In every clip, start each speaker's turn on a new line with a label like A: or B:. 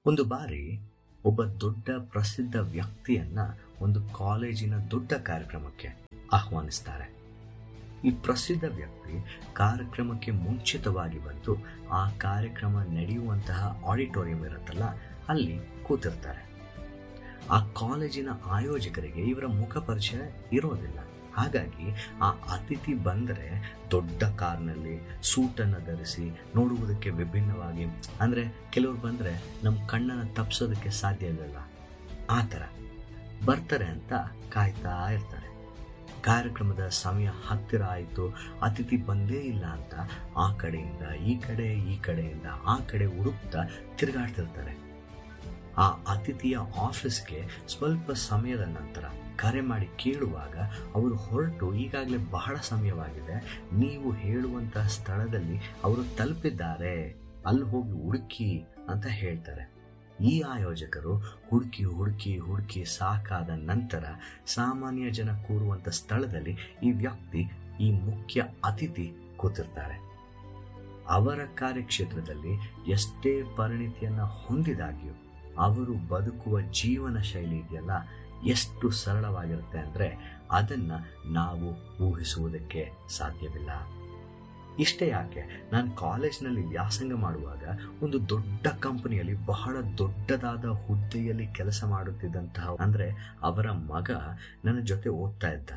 A: ಒಂದು ಬಾರಿ ಒಬ್ಬ ದೊಡ್ಡ ಪ್ರಸಿದ್ಧ ವ್ಯಕ್ತಿಯನ್ನ ಒಂದು ಕಾಲೇಜಿನ ದೊಡ್ಡ ಕಾರ್ಯಕ್ರಮಕ್ಕೆ ಆಹ್ವಾನಿಸ್ತಾರೆ ಈ ಪ್ರಸಿದ್ಧ ವ್ಯಕ್ತಿ ಕಾರ್ಯಕ್ರಮಕ್ಕೆ ಮುಂಚಿತವಾಗಿ ಬಂದು ಆ ಕಾರ್ಯಕ್ರಮ ನಡೆಯುವಂತಹ ಆಡಿಟೋರಿಯಂ ಇರುತ್ತಲ್ಲ ಅಲ್ಲಿ ಕೂತಿರ್ತಾರೆ ಆ ಕಾಲೇಜಿನ ಆಯೋಜಕರಿಗೆ ಇವರ ಮುಖ ಪರಿಚಯ ಇರೋದಿಲ್ಲ ಹಾಗಾಗಿ ಆ ಅತಿಥಿ ಬಂದರೆ ದೊಡ್ಡ ಕಾರ್ನಲ್ಲಿ ಸೂಟನ್ನು ಧರಿಸಿ ನೋಡುವುದಕ್ಕೆ ವಿಭಿನ್ನವಾಗಿ ಅಂದರೆ ಕೆಲವರು ಬಂದರೆ ನಮ್ಮ ಕಣ್ಣನ್ನು ತಪ್ಪಿಸೋದಕ್ಕೆ ಸಾಧ್ಯ ಇಲ್ಲಲ್ಲ ಆ ಥರ ಬರ್ತಾರೆ ಅಂತ ಕಾಯ್ತಾ ಇರ್ತಾರೆ ಕಾರ್ಯಕ್ರಮದ ಸಮಯ ಹತ್ತಿರ ಆಯಿತು ಅತಿಥಿ ಬಂದೇ ಇಲ್ಲ ಅಂತ ಆ ಕಡೆಯಿಂದ ಈ ಕಡೆ ಈ ಕಡೆಯಿಂದ ಆ ಕಡೆ ಹುಡುಕ್ತಾ ತಿರುಗಾಡ್ತಿರ್ತಾರೆ ಆ ಅತಿಥಿಯ ಆಫೀಸ್ಗೆ ಸ್ವಲ್ಪ ಸಮಯದ ನಂತರ ಕರೆ ಮಾಡಿ ಕೇಳುವಾಗ ಅವರು ಹೊರಟು ಈಗಾಗಲೇ ಬಹಳ ಸಮಯವಾಗಿದೆ ನೀವು ಹೇಳುವಂತಹ ಸ್ಥಳದಲ್ಲಿ ಅವರು ತಲುಪಿದ್ದಾರೆ ಅಲ್ಲಿ ಹೋಗಿ ಹುಡುಕಿ ಅಂತ ಹೇಳ್ತಾರೆ ಈ ಆಯೋಜಕರು ಹುಡುಕಿ ಹುಡುಕಿ ಹುಡುಕಿ ಸಾಕಾದ ನಂತರ ಸಾಮಾನ್ಯ ಜನ ಕೂರುವಂತ ಸ್ಥಳದಲ್ಲಿ ಈ ವ್ಯಕ್ತಿ ಈ ಮುಖ್ಯ ಅತಿಥಿ ಕೂತಿರ್ತಾರೆ ಅವರ ಕಾರ್ಯಕ್ಷೇತ್ರದಲ್ಲಿ ಎಷ್ಟೇ ಪರಿಣಿತಿಯನ್ನ ಹೊಂದಿದಾಗ್ಯೂ ಅವರು ಬದುಕುವ ಜೀವನ ಶೈಲಿ ಇದೆಯಲ್ಲ ಎಷ್ಟು ಸರಳವಾಗಿರುತ್ತೆ ಅಂದರೆ ಅದನ್ನ ನಾವು ಊಹಿಸುವುದಕ್ಕೆ ಸಾಧ್ಯವಿಲ್ಲ ಇಷ್ಟೇ ಯಾಕೆ ನಾನು ಕಾಲೇಜ್ನಲ್ಲಿ ವ್ಯಾಸಂಗ ಮಾಡುವಾಗ ಒಂದು ದೊಡ್ಡ ಕಂಪನಿಯಲ್ಲಿ ಬಹಳ ದೊಡ್ಡದಾದ ಹುದ್ದೆಯಲ್ಲಿ ಕೆಲಸ ಮಾಡುತ್ತಿದ್ದಂತಹ ಅಂದರೆ ಅವರ ಮಗ ನನ್ನ ಜೊತೆ ಓದ್ತಾ ಇದ್ದ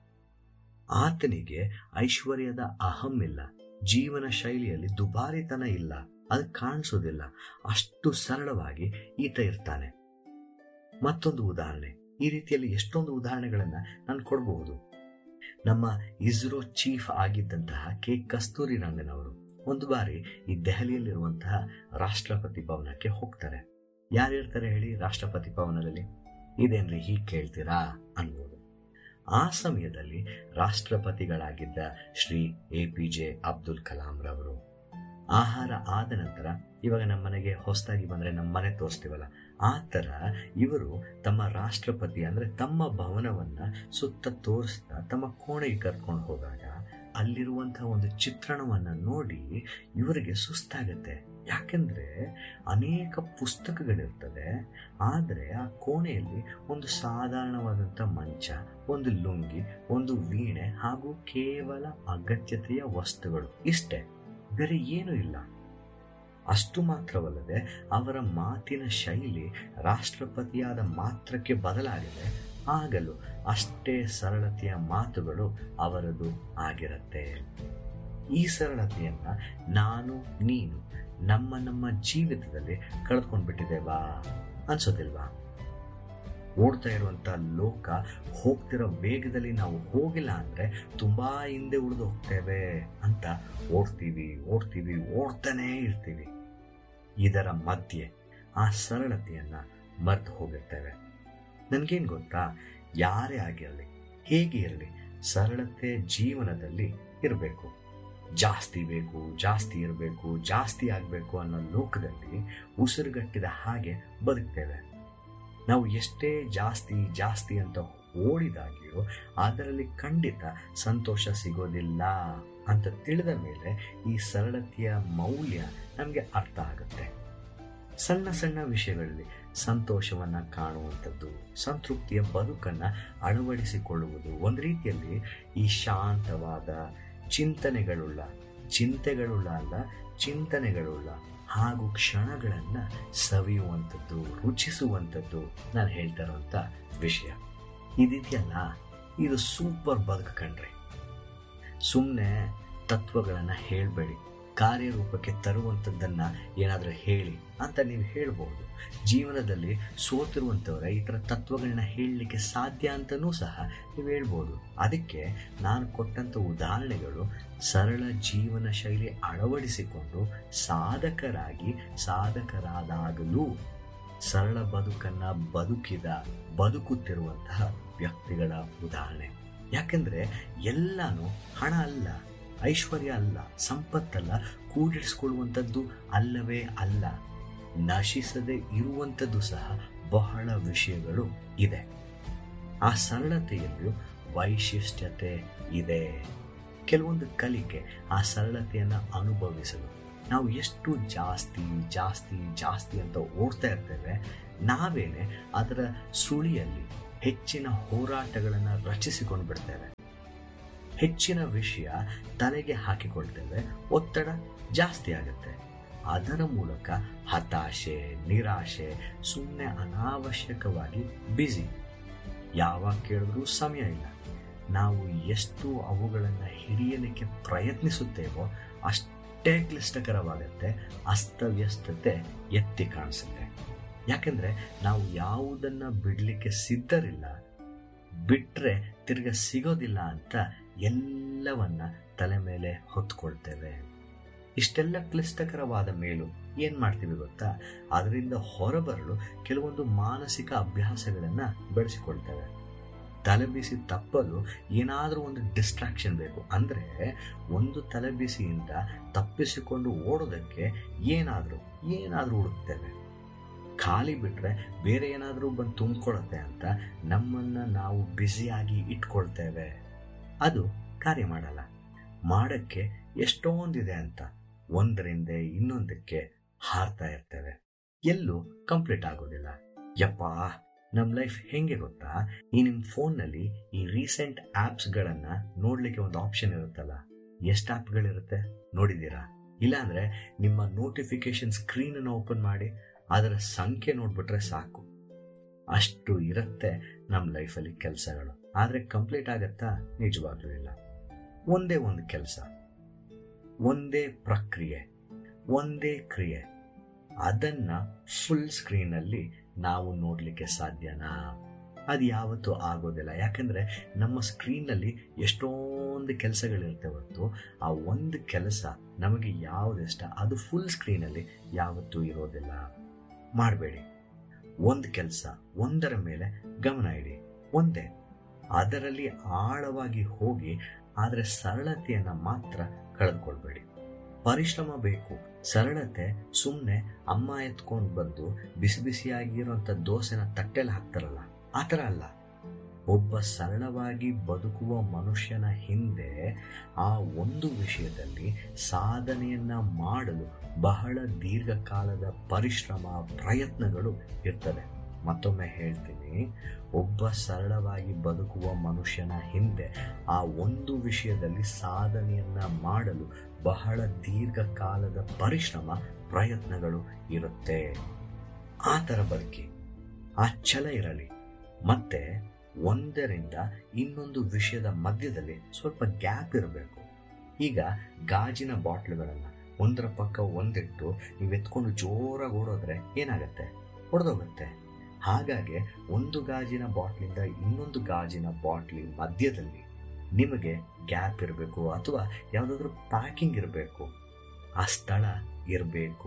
A: ಆತನಿಗೆ ಐಶ್ವರ್ಯದ ಅಹಂ ಇಲ್ಲ ಜೀವನ ಶೈಲಿಯಲ್ಲಿ ದುಬಾರಿತನ ಇಲ್ಲ ಅದು ಕಾಣಿಸೋದಿಲ್ಲ ಅಷ್ಟು ಸರಳವಾಗಿ ಈತ ಇರ್ತಾನೆ ಮತ್ತೊಂದು ಉದಾಹರಣೆ ಈ ರೀತಿಯಲ್ಲಿ ಎಷ್ಟೊಂದು ಉದಾಹರಣೆಗಳನ್ನ ನಾನು ಕೊಡಬಹುದು ನಮ್ಮ ಇಸ್ರೋ ಚೀಫ್ ಆಗಿದ್ದಂತಹ ಕೆ ಕಸ್ತೂರಿ ರಂಗನ್ ಅವರು ಒಂದು ಬಾರಿ ಈ ದೆಹಲಿಯಲ್ಲಿರುವಂತಹ ರಾಷ್ಟ್ರಪತಿ ಭವನಕ್ಕೆ ಹೋಗ್ತಾರೆ ಯಾರಿರ್ತಾರೆ ಹೇಳಿ ರಾಷ್ಟ್ರಪತಿ ಭವನದಲ್ಲಿ ಇದೇನ್ರಿ ಹೀಗೆ ಕೇಳ್ತೀರಾ ಅನ್ಬೋದು ಆ ಸಮಯದಲ್ಲಿ ರಾಷ್ಟ್ರಪತಿಗಳಾಗಿದ್ದ Shri A P J Abdul Kalam ರವರು ಆಹಾರ ಆದ ನಂತರ ಇವಾಗ ನಮ್ಮ ಮನೆಗೆ ಹೊಸದಾಗಿ ಬಂದ್ರೆ ನಮ್ಮ ಮನೆ ತೋರಿಸ್ತೀವಲ್ಲ ಆ ಥರ ಇವರು ತಮ್ಮ ರಾಷ್ಟ್ರಪತಿ ಅಂದ್ರೆ ತಮ್ಮ ಭವನವನ್ನ ಸುತ್ತ ತೋರಿಸ್ತಾ ತಮ್ಮ ಕೋಣೆಗೆ ಕರ್ಕೊಂಡು ಹೋದಾಗ ಅಲ್ಲಿರುವಂತಹ ಒಂದು ಚಿತ್ರಣವನ್ನ ನೋಡಿ ಇವರಿಗೆ ಸುಸ್ತಾಗತ್ತೆ ಯಾಕೆಂದ್ರೆ ಅನೇಕ ಪುಸ್ತಕಗಳಿರ್ತದೆ ಆದರೆ ಆ ಕೋಣೆಯಲ್ಲಿ ಒಂದು ಸಾಧಾರಣವಾದಂಥ ಮಂಚ ಒಂದು ಲುಂಗಿ ಒಂದು ವೀಣೆ ಹಾಗೂ ಕೇವಲ ಅಗತ್ಯತೆಯ ವಸ್ತುಗಳು ಇಷ್ಟೇ ಬೇರೆ ಏನೂ ಇಲ್ಲ ಅಷ್ಟು ಮಾತ್ರವಲ್ಲದೆ ಅವರ ಮಾತಿನ ಶೈಲಿ ರಾಷ್ಟ್ರಪತಿಯಾದ ಮಾತ್ರಕ್ಕೆ ಬದಲಾಗಿದೆ ಆಗಲು ಅಷ್ಟೇ ಸರಳತೆಯ ಮಾತುಗಳು ಅವರದು ಆಗಿರುತ್ತೆ ಈ ಸರಳತೆಯನ್ನ ನಾನು ನೀನು ನಮ್ಮ ನಮ್ಮ ಜೀವಿತದಲ್ಲಿ ಕಳೆದುಕೊಂಡ್ಬಿಟ್ಟಿದ್ದೇವಾ ಅನ್ಸೋದಿಲ್ವಾ ಓಡ್ತಾ ಇರುವಂತ ಲೋಕ ಹೋಗ್ತಿರೋ ವೇಗದಲ್ಲಿ ನಾವು ಹೋಗಿಲ್ಲ ಅಂದ್ರೆ ತುಂಬಾ ಹಿಂದೆ ಉಳಿದು ಹೋಗ್ತೇವೆ ಅಂತ ಓಡ್ತೀವಿ ಓಡ್ತೀವಿ ಓಡ್ತಾನೇ ಇರ್ತೀವಿ ಇದರ ಮಧ್ಯೆ ಆ ಸರಳತೆಯನ್ನ ಮರೆತು ಹೋಗಿರ್ತೇವೆ ನನ್ಗೇನ್ ಗೊತ್ತಾ ಯಾರೇ ಆಗಿರಲಿ ಹೇಗೆ ಇರಲಿ ಸರಳತೆ ಜೀವನದಲ್ಲಿ ಇರಬೇಕು ಜಾಸ್ತಿ ಬೇಕು ಜಾಸ್ತಿ ಇರಬೇಕು ಜಾಸ್ತಿ ಆಗಬೇಕು ಅನ್ನೋ ಲೋಕದಲ್ಲಿ ಉಸಿರುಗಟ್ಟಿದ ಹಾಗೆ ಬದುಕ್ತೇವೆ ನಾವು ಎಷ್ಟೇ ಜಾಸ್ತಿ ಜಾಸ್ತಿ ಅಂತ ಓಡಿದಾಗ್ಯೂ ಅದರಲ್ಲಿ ಖಂಡಿತ ಸಂತೋಷ ಸಿಗೋದಿಲ್ಲ ಅಂತ ತಿಳಿದ ಮೇಲೆ ಈ ಸರಳತೆಯ ಮೌಲ್ಯ ನಮಗೆ ಅರ್ಥ ಆಗುತ್ತೆ ಸಣ್ಣ ಸಣ್ಣ ವಿಷಯಗಳಲ್ಲಿ ಸಂತೋಷವನ್ನ ಕಾಣುವಂಥದ್ದು ಸಂತೃಪ್ತಿಯ ಬದುಕನ್ನ ಅಳವಡಿಸಿಕೊಳ್ಳುವುದು ಒಂದು ರೀತಿಯಲ್ಲಿ ಈ ಶಾಂತವಾದ ಚಿಂತನೆಗಳುಳ್ಳ ಚಿಂತೆಗಳುಳ್ಳ ಅಲ್ಲ ಚಿಂತನೆಗಳುಳ್ಳ ಹಾಗೂ ಕ್ಷಣಗಳನ್ನ ಸವಿಯುವಂಥದ್ದು ರುಚಿಸುವಂಥದ್ದು ನಾನು ಹೇಳ್ತಾ ಇರುವಂತ ವಿಷಯ ಇದಿದೆಯಲ್ಲ ಇದು ಸೂಪರ್ ಬದುಕು ಕಣ್ರಿ ಸುಮ್ಮನೆ ತತ್ವಗಳನ್ನ ಹೇಳ್ಬೇಡಿ ಕಾರ್ಯರೂಪಕ್ಕೆ ತರುವಂಥದ್ದನ್ನ ಏನಾದರೂ ಹೇಳಿ ಅಂತ ನೀವು ಹೇಳ್ಬೋದು ಜೀವನದಲ್ಲಿ ಸೋತಿರುವಂಥವ್ರ ಈ ಥರ ತತ್ವಗಳನ್ನ ಹೇಳಲಿಕ್ಕೆ ಸಾಧ್ಯ ಅಂತನೂ ಸಹ ನೀವು ಹೇಳ್ಬೋದು ಅದಕ್ಕೆ ನಾನು ಕೊಟ್ಟಂಥ ಉದಾಹರಣೆಗಳು ಸರಳ ಜೀವನ ಶೈಲಿ ಅಳವಡಿಸಿಕೊಂಡು ಸಾಧಕರಾಗಿ ಸಾಧಕರಾದಾಗಲೂ ಸರಳ ಬದುಕನ್ನ ಬದುಕಿದ ಬದುಕುತ್ತಿರುವಂತಹ ವ್ಯಕ್ತಿಗಳ ಉದಾಹರಣೆ ಯಾಕೆಂದ್ರೆ ಎಲ್ಲಾನು ಹಣ ಅಲ್ಲ ಐಶ್ವರ್ಯ ಅಲ್ಲ ಸಂಪತ್ತಲ್ಲ ಕೂಡಿಡಿಸ್ಕೊಳ್ಳುವಂಥದ್ದು ಅಲ್ಲವೇ ಅಲ್ಲ ನಶಿಸದೆ ಇರುವಂಥದ್ದು ಸಹ ಬಹಳ ವಿಷಯಗಳು ಇದೆ ಆ ಸರಳತೆಯಲ್ಲಿಯೂ ವೈಶಿಷ್ಟ್ಯತೆ ಇದೆ ಕೆಲವೊಂದು ಕಲಿಕೆ ಆ ಸರಳತೆಯನ್ನು ಅನುಭವಿಸಲು ನಾವು ಎಷ್ಟು ಜಾಸ್ತಿ ಜಾಸ್ತಿ ಜಾಸ್ತಿ ಅಂತ ಓಡ್ತಾ ಇರ್ತೇವೆ ನಾವೇನೆ ಅದರ ಸುಳಿಯಲ್ಲಿ ಹೆಚ್ಚಿನ ಹೋರಾಟಗಳನ್ನು ರಚಿಸಿಕೊಂಡು ಬಿಡ್ತೇವೆ ಹೆಚ್ಚಿನ ವಿಷಯ ತಲೆಗೆ ಹಾಕಿಕೊಳ್ತೇವೆ ಒತ್ತಡ ಜಾಸ್ತಿ ಆಗುತ್ತೆ ಅದರ ಮೂಲಕ ಹತಾಶೆ ನಿರಾಶೆ ಸುಮ್ಮನೆ ಅನಾವಶ್ಯಕವಾಗಿ ಬ್ಯುಸಿ ಯಾವಾಗ ಕೇಳಿದ್ರೂ ಸಮಯ ಇಲ್ಲ ನಾವು ಎಷ್ಟು ಅವುಗಳನ್ನು ಹಿಡಿಯಲಿಕ್ಕೆ ಪ್ರಯತ್ನಿಸುತ್ತೇವೋ ಅಷ್ಟೇ ಕ್ಲಿಷ್ಟಕರವಾಗುತ್ತೆ ಅಸ್ತವ್ಯಸ್ತತೆ ಎತ್ತಿ ಕಾಣಿಸುತ್ತೆ ಯಾಕೆಂದ್ರೆ ನಾವು ಯಾವುದನ್ನ ಬಿಡಲಿಕ್ಕೆ ಸಿದ್ಧರಿಲ್ಲ ಬಿಟ್ರೆ ತಿರ್ಗ ಸಿಗೋದಿಲ್ಲ ಅಂತ ಎಲ್ಲವನ್ನ ತಲೆ ಮೇಲೆ ಹೊತ್ಕೊಳ್ತೇವೆ ಇಷ್ಟೆಲ್ಲ ಕ್ಲಿಷ್ಟಕರವಾದ ಮೇಲೂ ಏನ್ ಮಾಡ್ತೀವಿ ಗೊತ್ತಾ ಅದರಿಂದ ಹೊರಬರಲು ಕೆಲವೊಂದು ಮಾನಸಿಕ ಅಭ್ಯಾಸಗಳನ್ನ ಬೆಳೆಸಿಕೊಳ್ತೇವೆ ತಲೆಬಿಸಿ ತಪ್ಪಲು ಏನಾದರೂ ಒಂದು ಡಿಸ್ಟ್ರಾಕ್ಷನ್ ಬೇಕು ಅಂದ್ರೆ ಒಂದು ತಲೆಬಿಸಿಯಿಂದ ತಪ್ಪಿಸಿಕೊಂಡು ಓಡೋದಕ್ಕೆ ಏನಾದರೂ ಏನಾದರೂ ಹುಡುಕ್ತೇವೆ ಖಾಲಿ ಬಿಟ್ರೆ ಬೇರೆ ಏನಾದರೂ ಬಂದು ತುಂಬಿಕೊಳ್ಳುತ್ತೆ ಅಂತ ನಮ್ಮನ್ನ ನಾವು ಬ್ಯುಸಿಯಾಗಿ ಇಟ್ಕೊಳ್ತೇವೆ ಅದು ಕಾರ್ಯ ಮಾಡಲ್ಲ ಮಾಡಕ್ಕೆ ಎಷ್ಟೊಂದಿದೆ ಅಂತ ಒಂದರಿಂದ ಇನ್ನೊಂದಕ್ಕೆ ಹಾರ್ತಾ ಇರ್ತೇವೆ ಎಲ್ಲೂ ಕಂಪ್ಲೀಟ್ ಆಗೋದಿಲ್ಲ ಯಪ್ಪಾ ನಮ್ಮ ಲೈಫ್ ಹೆಂಗೆ ಗೊತ್ತಾ ಈ ನಿಮ್ಮ ಫೋನ್ನಲ್ಲಿ ಈ ರೀಸೆಂಟ್ ಆ್ಯಪ್ಸ್ಗಳನ್ನ ನೋಡ್ಲಿಕ್ಕೆ ಒಂದು ಆಪ್ಷನ್ ಇರುತ್ತಲ್ಲ ಎಷ್ಟು ಆ್ಯಪ್ಗಳಿರುತ್ತೆ ನೋಡಿದ್ದೀರಾ ಇಲ್ಲಾಂದ್ರೆ ನಿಮ್ಮ ನೋಟಿಫಿಕೇಶನ್ ಸ್ಕ್ರೀನ್ ಅನ್ನು ಓಪನ್ ಮಾಡಿ ಅದರ ಸಂಖ್ಯೆ ನೋಡ್ಬಿಟ್ರೆ ಸಾಕು ಅಷ್ಟು ಇರುತ್ತೆ ನಮ್ಮ ಲೈಫಲ್ಲಿ ಕೆಲಸಗಳು ಆದರೆ ಕಂಪ್ಲೀಟ್ ಆಗತ್ತಾ ನಿಜವಾಗ್ಲೂ ಇಲ್ಲ ಒಂದೇ ಒಂದು ಕೆಲಸ ಒಂದೇ ಪ್ರಕ್ರಿಯೆ ಒಂದೇ ಕ್ರಿಯೆ ಅದನ್ನ ಫುಲ್ ಸ್ಕ್ರೀನಲ್ಲಿ ನಾವು ನೋಡಲಿಕ್ಕೆ ಸಾಧ್ಯನಾ ಅದು ಯಾವತ್ತೂ ಆಗೋದಿಲ್ಲ ಯಾಕಂದ್ರೆ ನಮ್ಮ ಸ್ಕ್ರೀನ್ನಲ್ಲಿ ಎಷ್ಟೊಂದು ಕೆಲಸಗಳಿರುತ್ತೆ ಹೊರತು ಆ ಒಂದು ಕೆಲಸ ನಮಗೆ ಯಾವುದಿಷ್ಟ ಅದು ಫುಲ್ ಸ್ಕ್ರೀನಲ್ಲಿ ಯಾವತ್ತೂ ಇರೋದಿಲ್ಲ ಮಾಡಬೇಡಿ ಒಂದು ಕೆಲಸ ಒಂದರ ಮೇಲೆ ಗಮನ ಇಡಿ ಒಂದೇ ಅದರಲ್ಲಿ ಆಳವಾಗಿ ಹೋಗಿ ಆದರೆ ಸರಳತೆಯನ್ನ ಮಾತ್ರ ಕಳೆದುಕೊಳ್ಬೇಡಿ ಪರಿಶ್ರಮ ಬೇಕು ಸರಳತೆ ಸುಮ್ಮನೆ ಅಮ್ಮ ಎತ್ಕೊಂಡು ಬಂದು ಬಿಸಿ ಬಿಸಿಯಾಗಿರುವಂಥ ದೋಸೆನ ತಟ್ಟೆಲಿ ಹಾಕ್ತಾರಲ್ಲ ಆ ಥರ ಅಲ್ಲ ಒಬ್ಬ ಸರಳವಾಗಿ ಬದುಕುವ ಮನುಷ್ಯನ ಹಿಂದೆ ಆ ಒಂದು ವಿಷಯದಲ್ಲಿ ಸಾಧನೆಯನ್ನ ಮಾಡಲು ಬಹಳ ದೀರ್ಘಕಾಲದ ಪರಿಶ್ರಮ ಪ್ರಯತ್ನಗಳು ಇರ್ತವೆ ಮತ್ತೊಮ್ಮೆ ಹೇಳ್ತೀನಿ ಒಬ್ಬ ಸರಳವಾಗಿ ಬದುಕುವ ಮನುಷ್ಯನ ಹಿಂದೆ ಆ ಒಂದು ವಿಷಯದಲ್ಲಿ ಸಾಧನೆಯನ್ನ ಮಾಡಲು ಬಹಳ ದೀರ್ಘಕಾಲದ ಪರಿಶ್ರಮ ಪ್ರಯತ್ನಗಳು ಇರುತ್ತೆ ಆ ಥರ ಬದುಕಿ ಆ ಛಲ ಇರಲಿ ಮತ್ತೆ ಒಂದರಿಂದ ಇನ್ನೊಂದು ವಿಷಯದ ಮಧ್ಯದಲ್ಲಿ ಸ್ವಲ್ಪ ಗ್ಯಾಪ್ ಇರಬೇಕು ಈಗ ಗಾಜಿನ ಬಾಟ್ಲುಗಳನ್ನು ಒಂದರ ಪಕ್ಕ ಒಂದಿಟ್ಟು ನೀವು ಎತ್ಕೊಂಡು ಜೋರಾಗಿ ಓಡೋದ್ರೆ ಏನಾಗುತ್ತೆ ಹೊಡೆದೋಗುತ್ತೆ ಹಾಗಾಗಿ ಒಂದು ಗಾಜಿನ ಬಾಟ್ಲಿಂದ ಇನ್ನೊಂದು ಗಾಜಿನ ಬಾಟ್ಲಿ ಮಧ್ಯದಲ್ಲಿ ನಿಮಗೆ ಗ್ಯಾಪ್ ಇರಬೇಕು ಅಥವಾ ಯಾವುದಾದ್ರೂ ಪ್ಯಾಕಿಂಗ್ ಇರಬೇಕು ಆ ಸ್ಥಳ ಇರಬೇಕು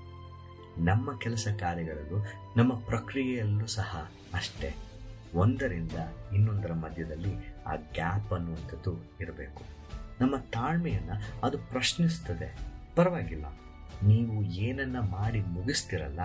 A: ನಮ್ಮ ಕೆಲಸ ಕಾರ್ಯಗಳಲ್ಲೂ ನಮ್ಮ ಪ್ರಕ್ರಿಯೆಯಲ್ಲೂ ಸಹ ಅಷ್ಟೇ ಒಂದರಿಂದ ಇನ್ನೊಂದರ ಮಧ್ಯದಲ್ಲಿ ಆ ಗ್ಯಾಪ್ ಅನ್ನುವಂಥದ್ದು ಇರಬೇಕು ನಮ್ಮ ತಾಳ್ಮೆಯನ್ನ ಅದು ಪ್ರಶ್ನಿಸ್ತದೆ ಪರವಾಗಿಲ್ಲ ನೀವು ಏನನ್ನ ಮಾಡಿ ಮುಗಿಸ್ತಿರಲ್ಲ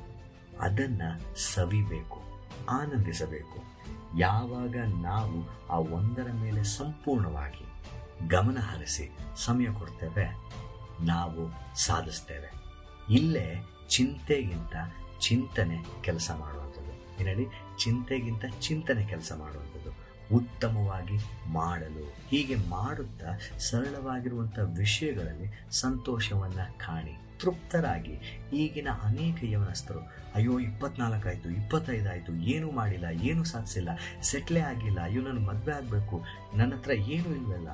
A: ಅದನ್ನ ಸವಿಬೇಕು ಆನಂದಿಸಬೇಕು ಯಾವಾಗ ನಾವು ಆ ಒಂದರ ಮೇಲೆ ಸಂಪೂರ್ಣವಾಗಿ ಗಮನ ಹರಿಸಿ ಸಮಯ ಕೊಡ್ತೇವೆ ನಾವು ಸಾಧಿಸ್ತೇವೆ ಇಲ್ಲೇ ಚಿಂತೆಗಿಂತ ಚಿಂತನೆ ಕೆಲಸ ಮಾಡುವಂಥದ್ದು ಏನೇಳಿ ಚಿಂತೆಗಿಂತ ಚಿಂತನೆ ಕೆಲಸ ಮಾಡುವಂಥದ್ದು ಉತ್ತಮವಾಗಿ ಮಾಡಲು ಹೀಗೆ ಮಾಡುತ್ತಾ ಸರಳವಾಗಿರುವಂಥ ವಿಷಯಗಳಲ್ಲಿ ಸಂತೋಷವನ್ನ ಕಾಣಿ ತೃಪ್ತರಾಗಿ ಈಗಿನ ಅನೇಕ ಯವನಸ್ಥರು ಅಯ್ಯೋ ಇಪ್ಪತ್ನಾಲ್ಕಾಯ್ತು ಇಪ್ಪತ್ತೈದಾಯ್ತು ಏನೂ ಮಾಡಿಲ್ಲ ಏನೂ ಸಾಧಿಸಿಲ್ಲ ಸೆಟ್ಲೇ ಆಗಿಲ್ಲ ಅಯ್ಯೋ ನನಗೆ ಮದುವೆ ಆಗಬೇಕು ನನ್ನ ಹತ್ರ ಏನೂ ಇಲ್ವಲ್ಲ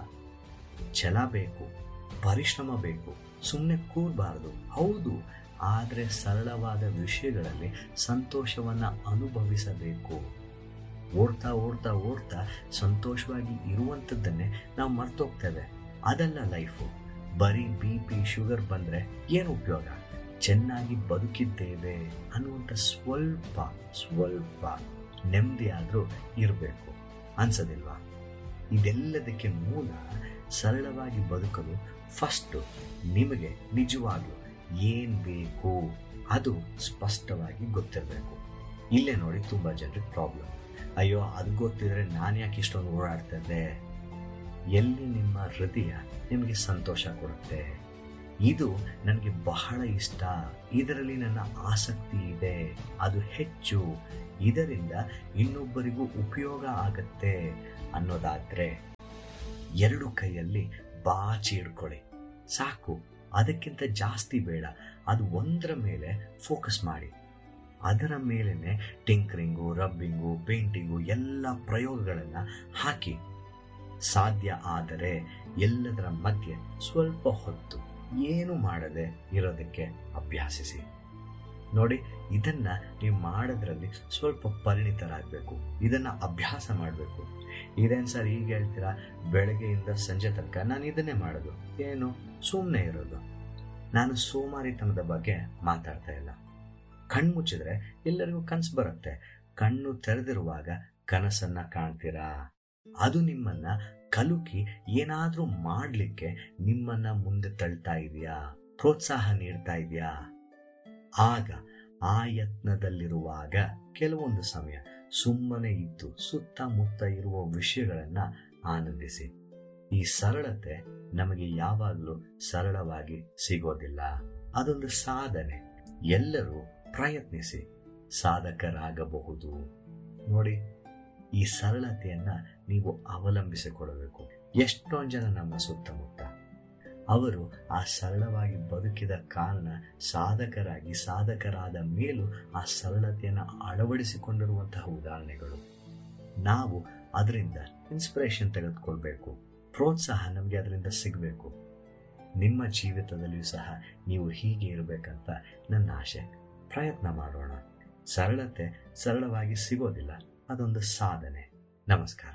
A: ಛಲ ಬೇಕು ಪರಿಶ್ರಮ ಬೇಕು ಸುಮ್ಮನೆ ಕೂರಬಾರದು ಹೌದು ಆದರೆ ಸರಳವಾದ ವಿಷಯಗಳಲ್ಲಿ ಸಂತೋಷವನ್ನ ಅನುಭವಿಸಬೇಕು ಓಡ್ತಾ ಓಡ್ತಾ ಓಡ್ತಾ ಸಂತೋಷವಾಗಿ ಇರುವಂಥದ್ದನ್ನೇ ನಾವು ಮರ್ತೋಗ್ತೇವೆ ಅದಲ್ಲ ಲೈಫು ಬರೀ ಬಿ ಪಿ ಶುಗರ್ ಬಂದ್ರೆ ಏನು ಉಪಯೋಗ ಚೆನ್ನಾಗಿ ಬದುಕಿದ್ದೇವೆ ಅನ್ನುವಂಥ ಸ್ವಲ್ಪ ಸ್ವಲ್ಪ ನೆಮ್ಮದಿಯಾದರೂ ಇರಬೇಕು ಅನ್ಸೋದಿಲ್ವಾ ಇದೆಲ್ಲದಕ್ಕೆ ಮೂಲ ಸರಳವಾಗಿ ಬದುಕಲು ಫಸ್ಟು ನಿಮಗೆ ನಿಜವಾಗ್ಲೂ ಏನ್ ಬೇಕು ಅದು ಸ್ಪಷ್ಟವಾಗಿ ಗೊತ್ತಿರಬೇಕು ಇಲ್ಲೇ ನೋಡಿ ತುಂಬಾ ಜನರಿಗೆ ಪ್ರಾಬ್ಲಮ್ ಅಯ್ಯೋ ಅದು ಗೊತ್ತಿದ್ರೆ ನಾನು ಯಾಕೆ ಇಷ್ಟೊಂದು ಓಡಾಡ್ತಿದ್ದೆ ಎಲ್ಲಿ ನಿಮ್ಮ ಹೃದಯ ನಿಮಗೆ ಸಂತೋಷ ಕೊಡುತ್ತೆ ಇದು ನನಗೆ ಬಹಳ ಇಷ್ಟ ಇದರಲ್ಲಿ ನನ್ನ ಆಸಕ್ತಿ ಇದೆ ಅದು ಹೆಚ್ಚು ಇದರಿಂದ ಇನ್ನೊಬ್ಬರಿಗೂ ಉಪಯೋಗ ಆಗತ್ತೆ ಅನ್ನೋದಾದ್ರೆ ಎರಡು ಕೈಯಲ್ಲಿ ಬಾಚಿ ಹಿಡ್ಕೊಳ್ಳಿ ಸಾಕು ಅದಕ್ಕಿಂತ ಜಾಸ್ತಿ ಬೇಡ ಅದು ಒಂದರ ಮೇಲೆ ಫೋಕಸ್ ಮಾಡಿ ಅದರ ಮೇಲೇನೆ ಟಿಂಕರಿಂಗು ರಬ್ಬಿಂಗು ಪೇಂಟಿಂಗು ಎಲ್ಲ ಪ್ರಯೋಗಗಳನ್ನು ಹಾಕಿ ಸಾಧ್ಯ ಆದರೆ ಎಲ್ಲದರ ಮಧ್ಯೆ ಸ್ವಲ್ಪ ಹೊತ್ತು ಏನು ಮಾಡದೆ ಇರೋದಕ್ಕೆ ಅಭ್ಯಾಸಿಸಿ ನೋಡಿ ಇದನ್ನ ನೀವು ಮಾಡೋದ್ರಲ್ಲಿ ಸ್ವಲ್ಪ ಪರಿಣಿತರಾಗಬೇಕು ಇದನ್ನ ಅಭ್ಯಾಸ ಮಾಡಬೇಕು ಇದೇನು ಸರ್ ಈಗ ಹೇಳ್ತೀರಾ ಬೆಳಗ್ಗೆಯಿಂದ ಸಂಜೆ ತನಕ ನಾನು ಇದನ್ನೇ ಮಾಡೋದು ಏನು ಸುಮ್ಮನೆ ಇರೋದು ನಾನು ಸೋಮಾರಿತನದ ಬಗ್ಗೆ ಮಾತಾಡ್ತಾ ಇಲ್ಲ ಕಣ್ಣು ಮುಚ್ಚಿದ್ರೆ ಎಲ್ಲರಿಗೂ ಕನಸು ಬರುತ್ತೆ ಕಣ್ಣು ತೆರೆದಿರುವಾಗ ಕನಸನ್ನ ಕಾಣ್ತೀರಾ ಅದು ನಿಮ್ಮನ್ನ ಕಲುಕಿ ಏನಾದ್ರೂ ಮಾಡ್ಲಿಕ್ಕೆ ನಿಮ್ಮನ್ನ ಮುಂದೆ ತಳ್ತಾ ಇದೆಯಾ ಪ್ರೋತ್ಸಾಹ ನೀಡ್ತಾ ಇದೆಯಾ ಆಗ ಆ ಯತ್ನದಲ್ಲಿರುವಾಗ ಕೆಲವೊಂದು ಸಮಯ ಸುಮ್ಮನೆ ಇದ್ದು ಸುತ್ತಮುತ್ತ ಇರುವ ವಿಷಯಗಳನ್ನ ಆನಂದಿಸಿ ಈ ಸರಳತೆ ನಮಗೆ ಯಾವಾಗಲೂ ಸರಳವಾಗಿ ಸಿಗೋದಿಲ್ಲ ಅದೊಂದು ಸಾಧನೆ ಎಲ್ಲರೂ ಪ್ರಯತ್ನಿಸಿ ಸಾಧಕರಾಗಬಹುದು ನೋಡಿ ಈ ಸರಳತೆಯನ್ನ ನೀವು ಅವಲಂಬಿಸಿಕೊಳ್ಳಬೇಕು ಎಷ್ಟೊಂದು ಜನ ನಮ್ಮ ಸುತ್ತಮುತ್ತ ಅವರು ಆ ಸರಳವಾಗಿ ಬದುಕಿದ ಕಾರಣ ಸಾಧಕರಾಗಿ ಸಾಧಕರಾದ ಮೇಲೂ ಆ ಸರಳತೆಯನ್ನು ಅಳವಡಿಸಿಕೊಂಡಿರುವಂತಹ ಉದಾಹರಣೆಗಳು ನಾವು ಅದರಿಂದ ಇನ್ಸ್ಪಿರೇಷನ್ ತೆಗೆದುಕೊಳ್ಬೇಕು ಪ್ರೋತ್ಸಾಹ ನಮಗೆ ಅದರಿಂದ ಸಿಗಬೇಕು ನಿಮ್ಮ ಜೀವಿತದಲ್ಲಿಯೂ ಸಹ ನೀವು ಹೀಗೆ ಇರಬೇಕಂತ ನನ್ನ ಆಶೆ ಪ್ರಯತ್ನ ಮಾಡೋಣ ಸರಳತೆ ಸರಳವಾಗಿ ಸಿಗೋದಿಲ್ಲ ಅದೊಂದು ಸಾಧನೆ ನಮಸ್ಕಾರ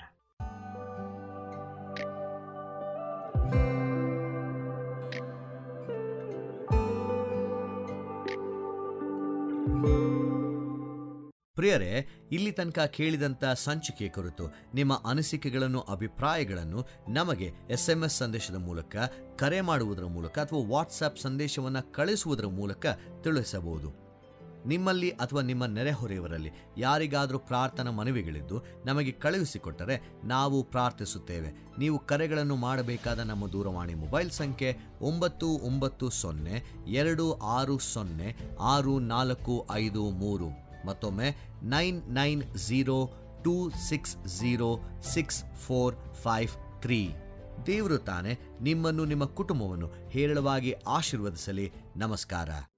B: ಪ್ರಿಯರೇ ಇಲ್ಲಿ ತನಕ ಕೇಳಿದಂಥ ಸಂಚಿಕೆ ಕುರಿತು ನಿಮ್ಮ ಅನಿಸಿಕೆಗಳನ್ನು ಅಭಿಪ್ರಾಯಗಳನ್ನು ನಮಗೆ ಎಸ್ ಎಂ ಎಸ್ ಸಂದೇಶದ ಮೂಲಕ ಕರೆ ಮಾಡುವುದರ ಮೂಲಕ ಅಥವಾ ವಾಟ್ಸಪ್ ಸಂದೇಶವನ್ನು ಕಳಿಸುವುದರ ಮೂಲಕ ತಿಳಿಸಬಹುದು ನಿಮ್ಮಲ್ಲಿ ಅಥವಾ ನಿಮ್ಮ ನೆರೆಹೊರೆಯವರಲ್ಲಿ ಯಾರಿಗಾದರೂ ಪ್ರಾರ್ಥನಾ ಮನವಿಗಳಿದ್ದು ನಮಗೆ ಕಳುಹಿಸಿಕೊಟ್ಟರೆ ನಾವು ಪ್ರಾರ್ಥಿಸುತ್ತೇವೆ ನೀವು ಕರೆಗಳನ್ನು ಮಾಡಬೇಕಾದ ನಮ್ಮ ದೂರವಾಣಿ ಮೊಬೈಲ್ ಸಂಖ್ಯೆ ಒಂಬತ್ತು ಒಂಬತ್ತು ಸೊನ್ನೆ ಎರಡು ಆರು ಸೊನ್ನೆ ಆರು ನಾಲ್ಕು ಐದು ಮೂರು ಮತ್ತೊಮ್ಮೆ nine nine zero two six zero six four five three ದೇವರು ತಾನೆ ನಿಮ್ಮನ್ನು ನಿಮ್ಮ ಕುಟುಂಬವನ್ನು ಹೇರಳವಾಗಿ ಆಶೀರ್ವದಿಸಲಿ ನಮಸ್ಕಾರ